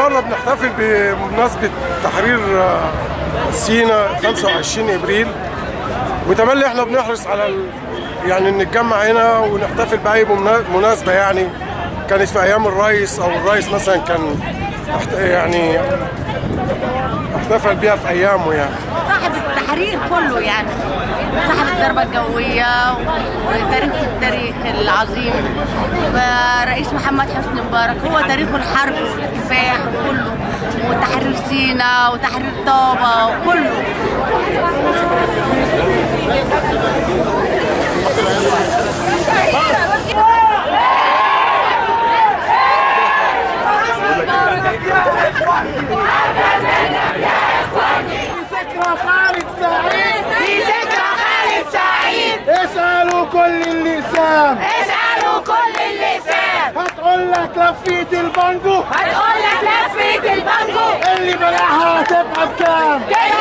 النهارده بنحتفل بمناسبة تحرير آه، سينا 25 ابريل وتملي احنا بنحرص على ال... يعني ان نتجمع هنا ونحتفل باي بمنا- مناسبة يعني كانت في ايام الرئيس او الرئيس مثلا كان احت- يعني احتفل بيها في ايامه يعني صاحب التحرير كله يعني صاحب الضربة الجوية وتاريخ التاريخ العظيم فرئيس محمد حسني مبارك هو تاريخ الحرب والكفاح وكله وتحرير سينا وتحرير طابة وكله ذكرى خالد سعيد في ذكرى خالد سعيد اسألوا كل اللسان اسألوا كل اللسان هتقول لك لفيت البانجو هتقول لك لفة البانجو اللي بلاها هتبقى بكام كده